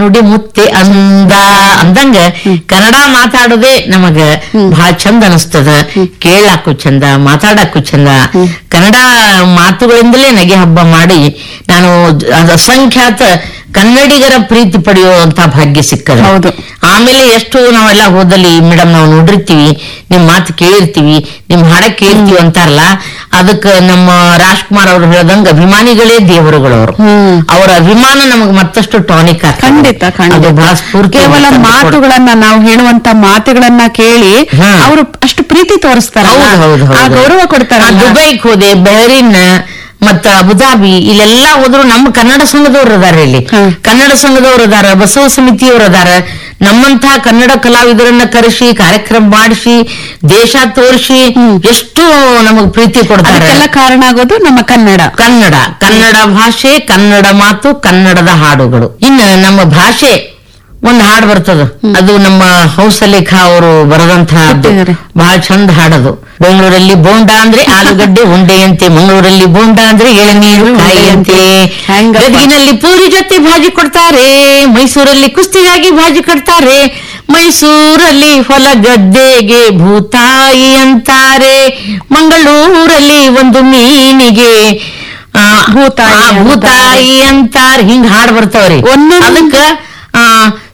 ನುಡಿ ಮುತ್ತೆ ಅಂದ ಅಂದಂಗ ಕನ್ನಡ ಮಾತಾಡೋದೇ ನಮಗ ಬಹಳ ಚಂದ ಅನಿಸ್ತದ ಕೇಳಾಕು ಚಂದ ಮಾತಾಡಕ್ಕೂ ಚಂದ ಕನ್ನಡ ಮಾತುಗಳಿಂದಲೇ ನಗೆ ಹಬ್ಬ ಮಾಡಿ ನಾನು ಅದ್ ಅಸಂಖ್ಯಾತ ಕನ್ನಡಿಗರ ಪ್ರೀತಿ ಪಡೆಯುವಂತ ಭಾಗ್ಯ ಸಿಕ್ಕದ ಹೌದು. ಆಮೇಲೆ ಎಷ್ಟು ನಾವೆಲ್ಲ ಹೋದಲ್ಲಿ ಮೇಡಮ್ ನಾವು ನೋಡಿರ್ತೀವಿ ನಿಮ್ ಮಾತು ಕೇಳಿರ್ತೀವಿ ನಿಮ್ ಹಾಡ ಕೇಳ್ತೀವಿ ಅಂತಾರಲ್ಲ ಅದಕ್ಕ ನಮ್ಮ ರಾಜ್ಕುಮಾರ್ ಅವ್ರು ಹೇಳ್ದಂಗ ಅಭಿಮಾನಿಗಳೇ ದೇವರುಗಳವರು ಹ್ಮ್. ಅವರ ಅಭಿಮಾನ ನಮಗ್ ಮತ್ತಷ್ಟು ಟಾನಿಕ್ ಖಂಡಿತ ಅದು ಖಂಡಿತ ಬಹಳ ಸ್ಫೂರ್ತಿ ಕೇವಲ ತಂದು ಕೊಡು- ಮಾತುಗಳನ್ನ ನಾವು ಹೇಳುವಂತ ಮಾತುಗಳನ್ನ ಕೇಳಿ ಹಾ. ಅವರು ಅಷ್ಟು ಪ್ರೀತಿ ತೋರಿಸ್ತಾರ ಹೌದು ಹೌದು ಆ ಹೌದು ಗೌರವ ಕೊಡ್ತಾರ ಆ, ದುಬೈಗ್ ಹೋದೆ ಬಹರಿನ್ ಮತ್ತ ಅಬುದಾಬಿ ಇಲ್ಲೆಲ್ಲಾ ಹೋದ್ರು ನಮ್ಮ ಕನ್ನಡ ಸಂಘದವ್ರು ಅದಾರ ಇಲ್ಲಿ ಹ್ಮ್. ಕನ್ನಡ ಸಂಘದವ್ರು ಅದಾರ ಬಸವ ಸಮಿತಿಯವರು ಅದಾರ ನಮ್ಮಂತಹ ಕನ್ನಡ ಕಲಾವಿದರನ್ನ ಕರೆಸಿ ಕಾರ್ಯಕ್ರಮ ಮಾಡಿಸಿ ದೇಶ ತೋರಿಸಿ ಎಷ್ಟು ನಮಗ್ ಪ್ರೀತಿ ಕೊಡ್ತಾರೆ ಅದಕ್ಕೆಲ್ಲ ಕಾರಣ ಆಗೋದು ನಮ್ಮ ಕನ್ನಡ ಕನ್ನಡ ಕನ್ನಡ ಭಾಷೆ ಕನ್ನಡ ಮಾತು ಕನ್ನಡದ ಹಾಡುಗಳು ಇನ್ನು ನಮ್ಮ ಭಾಷೆ ಒಂದ್ ಹಾಡು ಬರ್ತದ ಅದು ನಮ್ಮ ಹೌಸಲೇಖ ಅವರು ಬರೆದಂತಹ ಕೊಟ್ಟಿದ್ದಾರೆ. ಬಹಳ ಚಂದ ಹಾಡದು ಬೆಂಗಳೂರಲ್ಲಿ ಬೋಂಡ ಅಂದ್ರೆ ಆಲೂಗಡ್ಡೆ ಉಂಡೆಯಂತೆ ಮಂಗಳೂರಲ್ಲಿ ಬೋಂಡ ಅಂದ್ರೆ ಎಳನೀರು ಕಾಯಿಯಂತೆ ಹೆಂಗಪ್ಪ? ಗದಗಿನಲ್ಲಿ ಪೂರಿ ಜೊತೆ ಭಾಜಿ ಕೊಡ್ತಾರೆ ಮೈಸೂರಲ್ಲಿ ಕುಸ್ತಿಗಾಗಿ ಭಾಜಿ ಕೊಡ್ತಾರೆ ಮೈಸೂರಲ್ಲಿ ಹೊಲ ಗದ್ದೆಗೆ ಭೂತಾಯಿ ಅಂತಾರೆ ಮಂಗಳೂರಲ್ಲಿ ಒಂದು ಮೀನಿಗೆ ಆ, ಭೂತಾಯಿ ಆ, ಭೂತಾಯಿ ಅಂತಾರ ಹಿಂಗ್ ಹಾಡ್ ಬರ್ತಾವ್ರಿ ಒಂದೊಂದು- ಅದಕ್ಕ ಆ